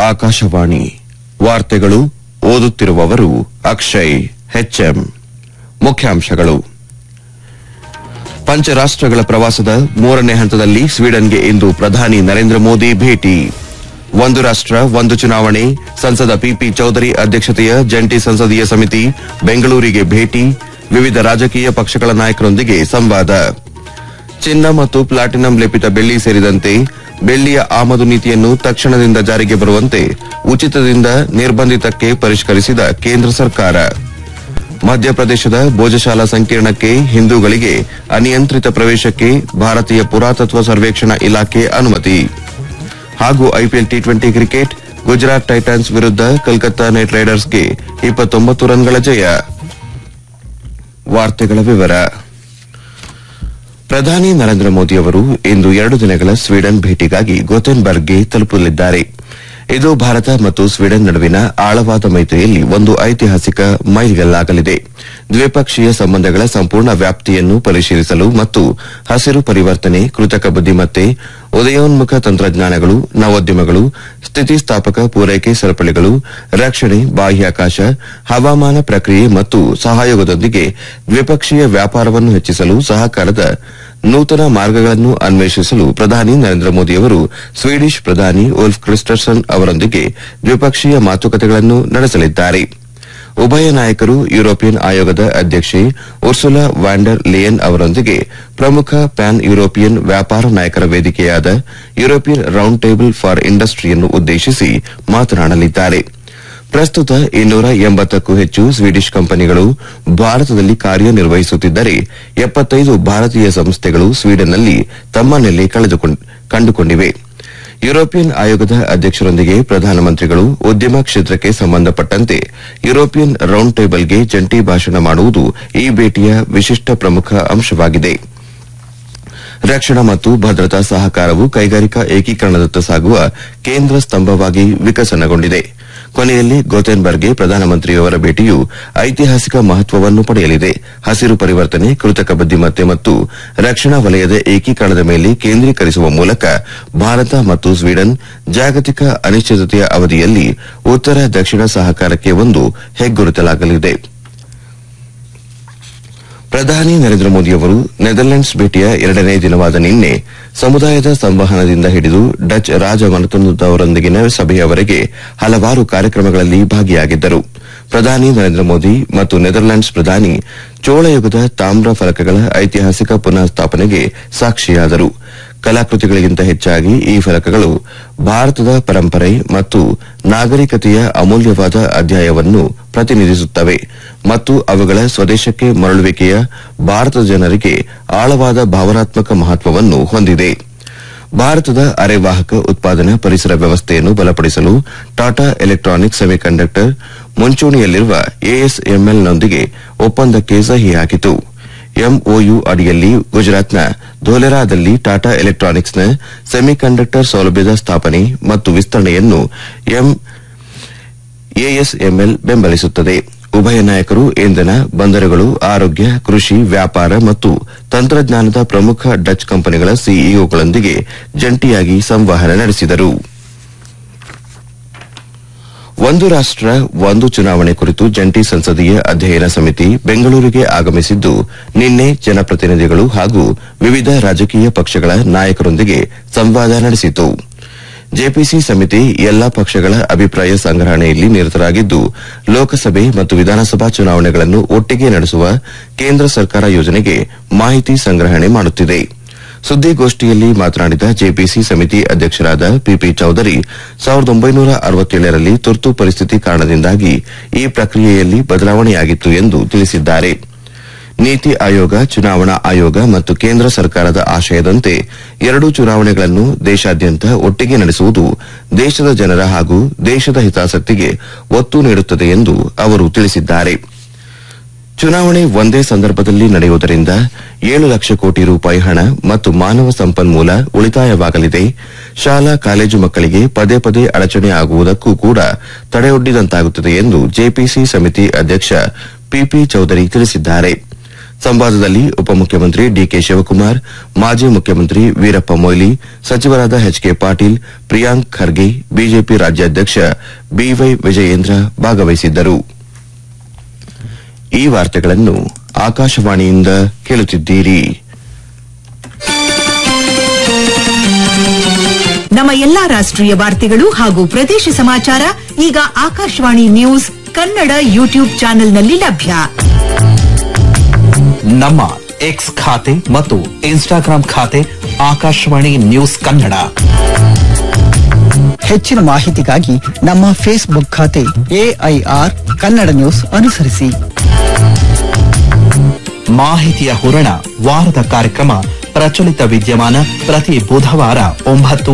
ಆಕಾಶವಾಣಿ ವಾರ್ತೆಗಳು ಓದುತ್ತಿರುವವರು ಅಕ್ಷಯ್ ಹೆಚ್ಎಂ ಮುಖ್ಯಾಂಶಗಳು ಪಂಚರಾಷ್ಟಗಳ ಪ್ರವಾಸದ ಮೂರನೇ ಹಂತದಲ್ಲಿ ಸ್ವೀಡನ್ಗೆ ಇಂದು ಪ್ರಧಾನಿ ನರೇಂದ್ರ ಮೋದಿ ಭೇಟಿ ಒಂದು ರಾಷ್ಟ ಒಂದು ಚುನಾವಣೆ ಸಂಸದ ಪಿಪಿ ಚೌಧರಿ ಅಧ್ಯಕ್ಷತೆಯ ಜಂಟಿ ಸಂಸದೀಯ ಸಮಿತಿ ಬೆಂಗಳೂರಿಗೆ ಭೇಟಿ ವಿವಿಧ ರಾಜಕೀಯ ಪಕ್ಷಗಳ ನಾಯಕರೊಂದಿಗೆ ಸಂವಾದ ಚಿನ್ನ ಮತ್ತು ಪ್ಲಾಟಿನಂ ಲೇಪಿತ ಬೆಳ್ಳಿ ಸೇರಿದಂತೆ ಬೆಳ್ಳಿಯ ಆಮದು ನೀತಿಯನ್ನು ತಕ್ಷಣದಿಂದ ಜಾರಿಗೆ ಬರುವಂತೆ ಉಚಿತದಿಂದ ನಿರ್ಬಂಧಿತಕ್ಕೆ ಪರಿಷ್ಕರಿಸಿದ ಕೇಂದ್ರ ಸರ್ಕಾರ ಮಧ್ಯಪ್ರದೇಶದ ಭೋಜಶಾಲಾ ಸಂಕೀರ್ಣಕ್ಕೆ ಹಿಂದೂಗಳಿಗೆ ಅನಿಯಂತ್ರಿತ ಪ್ರವೇಶಕ್ಕೆ ಭಾರತೀಯ ಪುರಾತತ್ವ ಸರ್ವೇಕ್ಷಣಾ ಇಲಾಖೆ ಅನುಮತಿ ಹಾಗೂ IPL T twenty cricket Gujarat Titans ವಿರುದ್ಧ ಕೋಲ್ಕತ್ತಾ ನೈಟ್ ರೈಡರ್ಸ್ಗೆ ಇಪ್ಪತ್ತೊಂಬತ್ತು ರನ್ಗಳ ಜಯ ವಾರ್ತೆಗಳ ವಿವರ ಪ್ರಧಾನಿ ನರೇಂದ್ರ ಮೋದಿ ಅವರು ಇಂದು ಎರಡು ದಿನಗಳ ಸ್ವೀಡನ್ ಭೇಟಿಗಾಗಿ ಗೊತೆನ್ಬರ್ಗ್ಗೆ ತಲುಪಲಿದ್ದಾರೆ ಇದು ಭಾರತ ಮತ್ತು ಸ್ವೀಡನ್ ನಡುವಿನ ಆಳವಾದ ಮೈತ್ರಿಯಲ್ಲಿ ಒಂದು ಐತಿಹಾಸಿಕ ಮೈಲಿಗಲ್ಲಾಗಲಿದೆ ದ್ವಿಪಕ್ಷೀಯ ಸಂಬಂಧಗಳ ಸಂಪೂರ್ಣ ವ್ಯಾಪ್ತಿಯನ್ನು ಪರಿಶೀಲಿಸಲು ಮತ್ತು ಹಸಿರು ಪರಿವರ್ತನೆ ಕೃತಕ ಬುದ್ದಿಮತ್ತೆ ಉದಯೋನ್ಮುಖ ತಂತ್ರಜ್ಞಾನಗಳು ನವೋದ್ಯಮಗಳು ಸ್ಥಿತಿಸ್ಥಾಪಕ ಪೂರೈಕೆ ಸರಪಳಿಗಳು ರಕ್ಷಣೆ ಬಾಹ್ಯಾಕಾಶ ಹವಾಮಾನ ಪ್ರಕ್ರಿಯೆ ಮತ್ತು ಸಹಯೋಗದೊಂದಿಗೆ ದ್ವಿಪಕ್ಷೀಯ ವ್ಯಾಪಾರವನ್ನು ಹೆಚ್ಚಿಸಲು ಸಹಕಾರದ ನೂತನ ಮಾರ್ಗಗಳನ್ನು ಅನ್ವೇಷಿಸಲು ಪ್ರಧಾನಿ ನರೇಂದ್ರ ಮೋದಿ ಅವರು ಸ್ವೀಡಿಷ್ ಪ್ರಧಾನಿ ಉಲ್ಫ್ ಕ್ರಿಸ್ಟರ್ಸನ್ ಅವರೊಂದಿಗೆ ದ್ವಿಪಕ್ಷೀಯ ಮಾತುಕತೆಗಳನ್ನು ನಡೆಸಲಿದ್ದಾರೆ ಉಭಯ ನಾಯಕರು ಯುರೋಪಿಯನ್ ಆಯೋಗದ ಅಧ್ಯಕ್ಷೆ ಉರ್ಸುಲಾ ವ್ಯಾಂಡರ್ ಲಿಯನ್ ಅವರೊಂದಿಗೆ ಪ್ರಮುಖ ಪ್ಯಾನ್ ಯುರೋಪಿಯನ್ ವ್ಯಾಪಾರ ನಾಯಕರ ವೇದಿಕೆಯಾದ ಯುರೋಪಿಯನ್ ರೌಂಡ್ ಟೇಬಲ್ ಫಾರ್ ಇಂಡಸ್ಟ್ರಿಯನ್ನು ಉದ್ದೇಶಿಸಿ ಮಾತನಾಡಲಿದ್ದಾರೆ ಪ್ರಸ್ತುತ ಇನ್ನೂರ ಎಂಬತ್ತಕ್ಕೂ ಹೆಚ್ಚು ಸ್ವೀಡಿಷ್ ಕಂಪನಿಗಳು ಭಾರತದಲ್ಲಿ ಕಾರ್ಯನಿರ್ವಹಿಸುತ್ತಿದ್ದರೆ ಎಪ್ಪತ್ತೈದು ಭಾರತೀಯ ಸಂಸ್ಥೆಗಳು ಸ್ವೀಡನ್ನಲ್ಲಿ ತಮ್ಮ ನೆಲೆ ಕಂಡುಕೊಂಡಿವೆ ಯುರೋಪಿಯನ್ ಆಯೋಗದ ಅಧ್ಯಕ್ಷರೊಂದಿಗೆ ಪ್ರಧಾನಮಂತ್ರಿಗಳು ಉದ್ಯಮ ಕ್ಷೇತ್ರಕ್ಕೆ ಸಂಬಂಧಪಟ್ಟಂತೆ ಯುರೋಪಿಯನ್ ರೌಂಡ್ ಟೇಬಲ್ಗೆ ಜಂಟಿ ಭಾಷಣ ಮಾಡುವುದು ಈ ಭೇಟಿಯ ವಿಶಿಷ್ಟ ಪ್ರಮುಖ ಅಂಶವಾಗಿದೆ ರಕ್ಷಣಾ ಮತ್ತು ಭದ್ರತಾ ಸಹಕಾರವು ಕೈಗಾರಿಕಾ ಏಕೀಕರಣದತ್ತ ಸಾಗುವ ಕೇಂದ್ರ ಸ್ತಂಭವಾಗಿ ವಿಕಸನಗೊಂಡಿದೆ ಕೊನೆಯಲ್ಲಿ ಗೋತೆನ್ಬರ್ಗ್ಗೆ ಪ್ರಧಾನಮಂತ್ರಿಯವರ ಭೇಟಿಯು ಐತಿಹಾಸಿಕ ಮಹತ್ವವನ್ನು ಪಡೆಯಲಿದೆ ಹಸಿರು ಪರಿವರ್ತನೆ ಕೃತಕ ಬುದ್ದಿಮತ್ತೆ ಮತ್ತು ರಕ್ಷಣಾ ವಲಯದ ಏಕೀಕರಣದ ಮೇಲೆ ಕೇಂದ್ರೀಕರಿಸುವ ಮೂಲಕ ಭಾರತ ಮತ್ತು ಸ್ವೀಡನ್ ಜಾಗತಿಕ ಅನಿಶ್ಚಿತತೆಯ ಅವಧಿಯಲ್ಲಿ ಉತ್ತರ ದಕ್ಷಿಣ ಸಹಕಾರಕ್ಕೆ ಒಂದು ಹೆಗ್ಗುರುತಲಾಗಲಿದೆ ಪ್ರಧಾನಿ ನರೇಂದ್ರ ಮೋದಿ ಅವರು ನೆದರ್ಲೆಂಡ್ಸ್ ಭೇಟಿಯ ಎರಡನೇ ದಿನವಾದ ನಿನ್ನೆ ಸಮುದಾಯದ ಸಂವಹನದಿಂದ ಹಿಡಿದು ಡಚ್ ರಾಜಮನೆತನದವರೊಂದಿಗಿನ ಸಭೆಯವರೆಗೆ ಹಲವಾರು ಕಾರ್ಯಕ್ರಮಗಳಲ್ಲಿ ಭಾಗಿಯಾಗಿದ್ದರು ಪ್ರಧಾನಿ ನರೇಂದ್ರ ಮೋದಿ ಮತ್ತು ನೆದರ್ಲೆಂಡ್ಸ್ ಪ್ರಧಾನಿ ಚೋಳಯುಗದ ತಾಮ್ರ ಫಲಕಗಳ ಐತಿಹಾಸಿಕ ಪುನಃ ಸ್ಥಾಪನೆಗೆ ಸಾಕ್ಷಿಯಾದರು ಕಲಾಕೃತಿಗಳಿಗಿಂತ ಹೆಚ್ಚಾಗಿ ಈ ಫಲಕಗಳು ಭಾರತದ ಪರಂಪರೆ ಮತ್ತು ನಾಗರಿಕತೆಯ ಅಮೂಲ್ಯವಾದ ಅಧ್ಯಾಯವನ್ನು ಪ್ರತಿನಿಧಿಸುತ್ತವೆ ಮತ್ತು ಅವುಗಳ ಸ್ವದೇಶಕ್ಕೆ ಮರಳುವಿಕೆಯ ಭಾರತದ ಜನರಿಗೆ ಆಳವಾದ ಭಾವನಾತ್ಮಕ ಮಹತ್ವವನ್ನು ಹೊಂದಿದೆ ಭಾರತದ ಅರೆವಾಹಕ ಉತ್ಪಾದನಾ ಪರಿಸರ ವ್ಯವಸ್ಥೆಯನ್ನು ಬಲಪಡಿಸಲು ಟಾಟಾ ಎಲೆಕ್ಟ್ರಾನಿಕ್ಸ್ ಸೆಮಿಕಂಡಕ್ಟರ್ ಮುಂಚೂಣಿಯಲ್ಲಿರುವ ಎಎಸ್ಎಂಎಲ್ನೊಂದಿಗೆ ಒಪ್ಪಂದಕ್ಕೆ ಸಹಿ ಹಾಕಿತು ಎಂಒಯು ಅಡಿಯಲ್ಲಿ ಗುಜರಾತ್ನ ಧೋಲೆರಾದಲ್ಲಿ ಟಾಟಾ ಎಲೆಕ್ಟ್ರಾನಿಕ್ಸ್ನ ಸೆಮಿಕಂಡಕ್ಟರ್ ಸೌಲಭ್ಯದ ಸ್ಥಾಪನೆ ಮತ್ತು ವಿಸ್ತರಣೆಯನ್ನು ಎಎಸ್ಎಂಎಲ್ ಬೆಂಬಲಿಸುತ್ತದೆ ಉಭಯ ನಾಯಕರು ಇಂಧನ ಬಂದರುಗಳು ಆರೋಗ್ಯ ಕೃಷಿ ವ್ಯಾಪಾರ ಮತ್ತು ತಂತ್ರಜ್ಞಾನದ ಪ್ರಮುಖ ಡಚ್ ಕಂಪನಿಗಳ ಸಿಇಒಗಳೊಂದಿಗೆ ಜಂಟಿಯಾಗಿ ಸಂವಹನ ನಡೆಸಿದರು ಒಂದು ರಾಷ್ಟ ಒಂದು ಚುನಾವಣೆ ಕುರಿತು ಜಂಟಿ ಸಂಸದೀಯ ಅಧ್ಯಯನ ಸಮಿತಿ ಬೆಂಗಳೂರಿಗೆ ಆಗಮಿಸಿದ್ದು ನಿನ್ನೆ ಜನಪ್ರತಿನಿಧಿಗಳು ಹಾಗೂ ವಿವಿಧ ರಾಜಕೀಯ ಪಕ್ಷಗಳ ನಾಯಕರೊಂದಿಗೆ ಸಂವಾದ ನಡೆಸಿತು ಜೆಪಿಸಿ ಸಮಿತಿ ಎಲ್ಲಾ ಪಕ್ಷಗಳ ಅಭಿಪ್ರಾಯ ಸಂಗ್ರಹಣೆಯಲ್ಲಿ ನಿರತರಾಗಿದ್ದು ಲೋಕಸಭೆ ಮತ್ತು ವಿಧಾನಸಭಾ ಚುನಾವಣೆಗಳನ್ನು ಒಟ್ಟಿಗೆ ನಡೆಸುವ ಕೇಂದ್ರ ಸರ್ಕಾರ ಯೋಜನೆಗೆ ಮಾಹಿತಿ ಸಂಗ್ರಹಣೆ ಮಾಡುತ್ತಿದೆ ಸುದ್ದಿಗೋಷ್ಠಿಯಲ್ಲಿ ಮಾತನಾಡಿದ ಜೆಪಿಸಿ ಸಮಿತಿ ಅಧ್ಯಕ್ಷರಾದ ಪಿಪಿ ಚೌಧರಿ ಸಾವಿರದ ಒಂಬೈನೂರ ಅರವತ್ತೇಳರಲ್ಲಿ ತುರ್ತು ಪರಿಸ್ಥಿತಿ ಕಾರಣದಿಂದಾಗಿ ಈ ಪ್ರಕ್ರಿಯೆಯಲ್ಲಿ ಬದಲಾವಣೆಯಾಗಿತ್ತು ಎಂದು ತಿಳಿಸಿದ್ದಾರೆ ನೀತಿ ಆಯೋಗ ಚುನಾವಣಾ ಆಯೋಗ ಮತ್ತು ಕೇಂದ್ರ ಸರ್ಕಾರದ ಆಶಯದಂತೆ ಎರಡೂ ಚುನಾವಣೆಗಳನ್ನು ದೇಶಾದ್ಯಂತ ಒಟ್ಟಿಗೆ ನಡೆಸುವುದು ದೇಶದ ಜನರ ಹಾಗೂ ದೇಶದ ಹಿತಾಸಕ್ತಿಗೆ ಒತ್ತು ನೀಡುತ್ತದೆ ಎಂದು ಅವರು ತಿಳಿಸಿದ್ದಾರೆ ಚುನಾವಣೆ ಒಂದೇ ಸಂದರ್ಭದಲ್ಲಿ ನಡೆಯುವುದರಿಂದ ಏಳು ಲಕ್ಷ ಕೋಟಿ ರೂಪಾಯಿ ಹಣ ಮತ್ತು ಮಾನವ ಸಂಪನ್ಮೂಲ ಉಳಿತಾಯವಾಗಲಿದೆ ಶಾಲಾ ಕಾಲೇಜು ಮಕ್ಕಳಿಗೆ ಪದೇ ಪದೇ ಅಡಚಣೆ ಆಗುವುದಕ್ಕೂ ಕೂಡ ತಡೆಯೊಡ್ಡಿದಂತಾಗುತ್ತದೆ ಎಂದು ಜೆಪಿಸಿ ಸಮಿತಿ ಅಧ್ಯಕ್ಷ ಪಿಪಿ ಚೌಧರಿ ತಿಳಿಸಿದ್ದಾರೆ ಸಂವಾದದಲ್ಲಿ ಉಪಮುಖ್ಯಮಂತ್ರಿ ಡಿಕೆ ಶಿವಕುಮಾರ್ ಮಾಜಿ ಮುಖ್ಯಮಂತ್ರಿ ವೀರಪ್ಪ ಮೊಯ್ಲಿ ಸಚಿವರಾದ ಎಚ್ಕೆ ಪಾಟೀಲ್ ಪ್ರಿಯಾಂಕ್ ಖರ್ಗೆ ಬಿಜೆಪಿ ರಾಜ್ಯಾಧ್ಯಕ್ಷ ಬಿವೈ ವಿಜಯೇಂದ್ರ ಭಾಗವಹಿಸಿದ್ದರು ಈ ವಾರ್ತೆಗಳನ್ನು ಆಕಾಶವಾಣಿಯಿಂದ ಕೇಳುತ್ತಿದ್ದೀರಿ ನಮ್ಮ ಎಲ್ಲಾ ರಾಷ್ಟ್ರೀಯ ವಾರ್ತೆಗಳು ಹಾಗೂ ಪ್ರದೇಶ ಸಮಾಚಾರ ಈಗ ಆಕಾಶವಾಣಿ ನ್ಯೂಸ್ ಕನ್ನಡ ಯೂಟ್ಯೂಬ್ ಚಾನೆಲ್ನಲ್ಲಿ ಲಭ್ಯ ನಮ್ಮ ಎಕ್ಸ್ ಖಾತೆ ಮತ್ತು ಇನ್ಸ್ಟಾಗ್ರಾಂ ಖಾತೆ ಆಕಾಶವಾಣಿ ನ್ಯೂಸ್ ಕನ್ನಡ ಹೆಚ್ಚಿನ ಮಾಹಿತಿಗಾಗಿ ನಮ್ಮ ಫೇಸ್ಬುಕ್ ಖಾತೆ ಎಐಆರ್ ಕನ್ನಡ ನ್ಯೂಸ್ ಅನುಸರಿಸಿ ಮಾಹಿತಿಯ ಹೂರಣ ವಾರದ ಕಾರ್ಯಕ್ರಮ ಪ್ರಚಲಿತ ವಿದ್ಯಮಾನ ಪ್ರತಿ ಬುಧವಾರ ಒಂಬತ್ತು